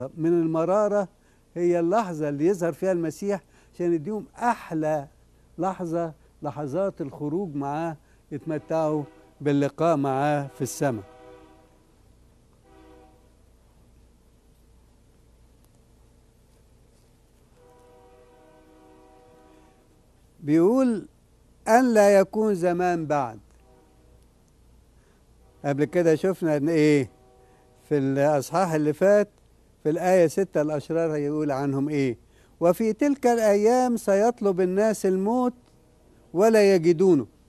من المرارة هي اللحظة اللي يظهر فيها المسيح عشان يديهم أحلى لحظة لحظات الخروج معاه يتمتعوا باللقاء معاه في السماء بيقول أن لا يكون زمان بعد قبل كده شفنا ان ايه في الاصحاح اللي فات في الآية ستة الأشرار هيقول عنهم إيه وفي تلك الأيام سيطلب الناس الموت ولا يجدونه